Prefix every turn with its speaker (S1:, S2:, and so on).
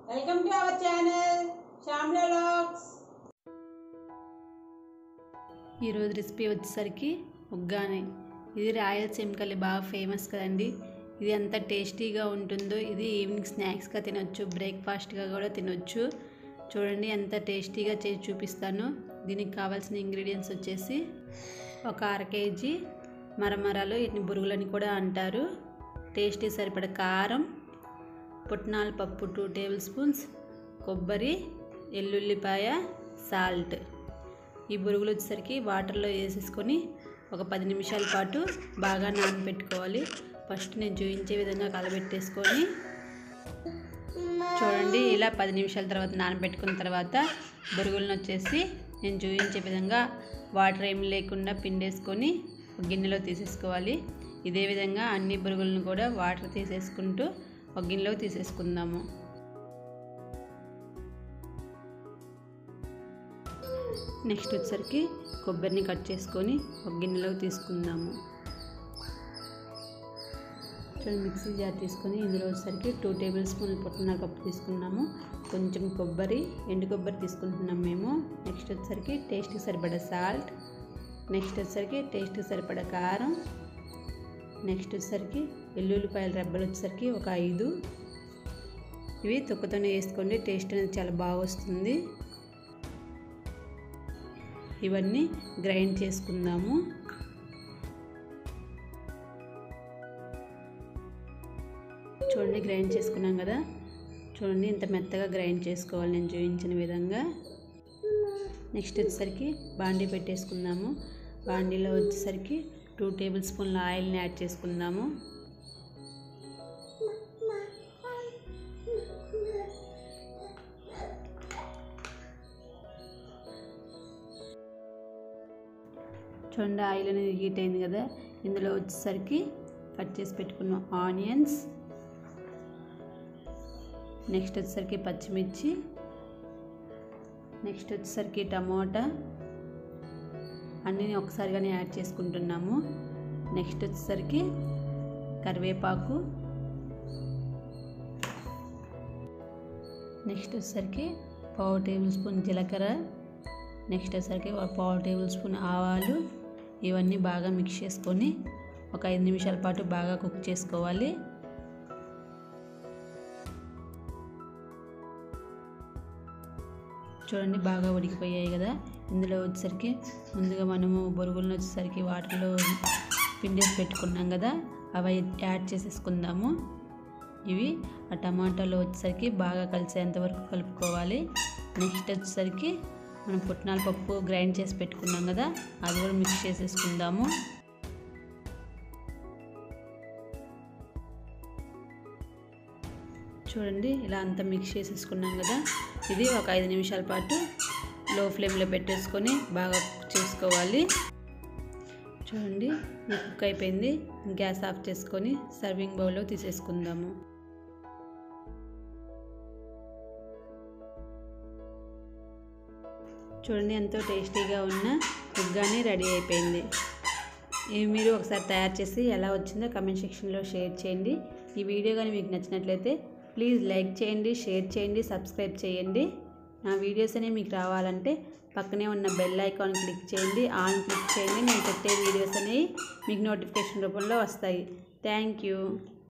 S1: welcome to our channel Shyamla లాక్స్
S2: ఈరోజు recipe వచ్చేసరికి ఉగ్గాని ఇది రాయలసీమకల్లి బాగా ఫేమస్ కదండి ఇది ఎంత టేస్టీగా ఉంటుందో ఇది ఈవినింగ్ స్నాక్స్గా తినొచ్చు బ్రేక్ఫాస్ట్గా కూడా తినొచ్చు చూడండి ఎంత టేస్టీగా చేసి చూపిస్తాను దీనికి కావాల్సిన ఇంగ్రీడియంట్స్ వచ్చేసి ఒక అర కేజీ మరమరాలు వీటిని బురుగులని కూడా అంటారు టేస్టీ సరిపడ కారం పుట్నాల పప్పు టూ టేబుల్ స్పూన్స్ కొబ్బరి ఎల్లుల్లిపాయ సాల్ట్ ఈ బురుగులు వచ్చేసరికి వాటర్లో వేసేసుకొని ఒక పది నిమిషాల పాటు బాగా నానబెట్టుకోవాలి ఫస్ట్ నేను చూపించే విధంగా కలబెట్టేసుకొని చూడండి ఇలా పది నిమిషాల తర్వాత నానబెట్టుకున్న తర్వాత బురుగులను వచ్చేసి నేను చూపించే విధంగా వాటర్ ఏమి లేకుండా పిండేసుకొని ఒక గిన్నెలో తీసేసుకోవాలి ఇదే విధంగా అన్ని బురుగులను కూడా వాటర్ తీసేసుకుంటూ ఒక గిన్నెలో తీసేసుకుందాము నెక్స్ట్ వచ్చేసరికి కొబ్బరిని కట్ చేసుకొని ఒక గిన్నెలో తీసుకుందాము చూడండి మిక్సీ జార్ తీసుకొని ఇందులో వచ్చేసరికి టూ టేబుల్ స్పూన్లు పుట్టిన పప్పు తీసుకున్నాము కొంచెం కొబ్బరి ఎండు కొబ్బరి తీసుకుంటున్నాం మేము నెక్స్ట్ వచ్చేసరికి టేస్ట్కి సరిపడా సాల్ట్ నెక్స్ట్ వచ్చేసరికి టేస్ట్కి సరిపడా కారం నెక్స్ట్ వచ్చేసరికి వెల్లుల్లిపాయల రెబ్బలు వచ్చేసరికి ఒక ఐదు ఇవి తొక్కతోనే వేసుకోండి టేస్ట్ అనేది చాలా బాగా వస్తుంది ఇవన్నీ గ్రైండ్ చేసుకుందాము చూడండి గ్రైండ్ చేసుకున్నాం కదా చూడండి ఇంత మెత్తగా గ్రైండ్ చేసుకోవాలి నేను చూపించిన విధంగా నెక్స్ట్ వచ్చేసరికి బాండీ పెట్టేసుకుందాము బాండీలో వచ్చేసరికి టూ టేబుల్ స్పూన్ల ఆయిల్ని యాడ్ చేసుకుందాము చూడండి ఆయిల్ అనేది హీట్ అయింది కదా ఇందులో వచ్చేసరికి కట్ చేసి పెట్టుకున్న ఆనియన్స్ నెక్స్ట్ వచ్చేసరికి పచ్చిమిర్చి నెక్స్ట్ వచ్చేసరికి టమోటా అన్నీ ఒకసారిగానే యాడ్ చేసుకుంటున్నాము నెక్స్ట్ వచ్చేసరికి కరివేపాకు నెక్స్ట్ వచ్చేసరికి పావు టేబుల్ స్పూన్ జీలకర్ర నెక్స్ట్ వచ్చేసరికి ఒక పావు టేబుల్ స్పూన్ ఆవాలు ఇవన్నీ బాగా మిక్స్ చేసుకొని ఒక ఐదు నిమిషాల పాటు బాగా కుక్ చేసుకోవాలి చూడండి బాగా ఉడికిపోయాయి కదా ఇందులో వచ్చేసరికి ముందుగా మనము బొరుగులను వచ్చేసరికి వాటర్లో పిండేసి పెట్టుకున్నాం కదా అవి యాడ్ చేసేసుకుందాము ఇవి ఆ టమాటాలో వచ్చేసరికి బాగా కలిసేంత వరకు కలుపుకోవాలి నెక్స్ట్ వచ్చేసరికి మనం పుట్నాల పప్పు గ్రైండ్ చేసి పెట్టుకున్నాం కదా అది కూడా మిక్స్ చేసేసుకుందాము చూడండి ఇలా అంతా మిక్స్ చేసేసుకున్నాం కదా ఇది ఒక ఐదు నిమిషాల పాటు లో ఫ్లేమ్లో పెట్టేసుకొని బాగా కుక్ చేసుకోవాలి చూడండి ఇది కుక్ అయిపోయింది గ్యాస్ ఆఫ్ చేసుకొని సర్వింగ్ బౌల్లో తీసేసుకుందాము చూడండి ఎంతో టేస్టీగా ఉన్న ఉగ్గాని రెడీ అయిపోయింది ఇవి మీరు ఒకసారి తయారు చేసి ఎలా వచ్చిందో కమెంట్ సెక్షన్లో షేర్ చేయండి ఈ వీడియో కానీ మీకు నచ్చినట్లయితే ప్లీజ్ లైక్ చేయండి షేర్ చేయండి సబ్స్క్రైబ్ చేయండి నా వీడియోస్ అనేవి మీకు రావాలంటే పక్కనే ఉన్న బెల్ ఐకాన్ క్లిక్ చేయండి ఆన్ క్లిక్ చేయండి నేను పెట్టే వీడియోస్ అనేవి మీకు నోటిఫికేషన్ రూపంలో వస్తాయి థ్యాంక్ యూ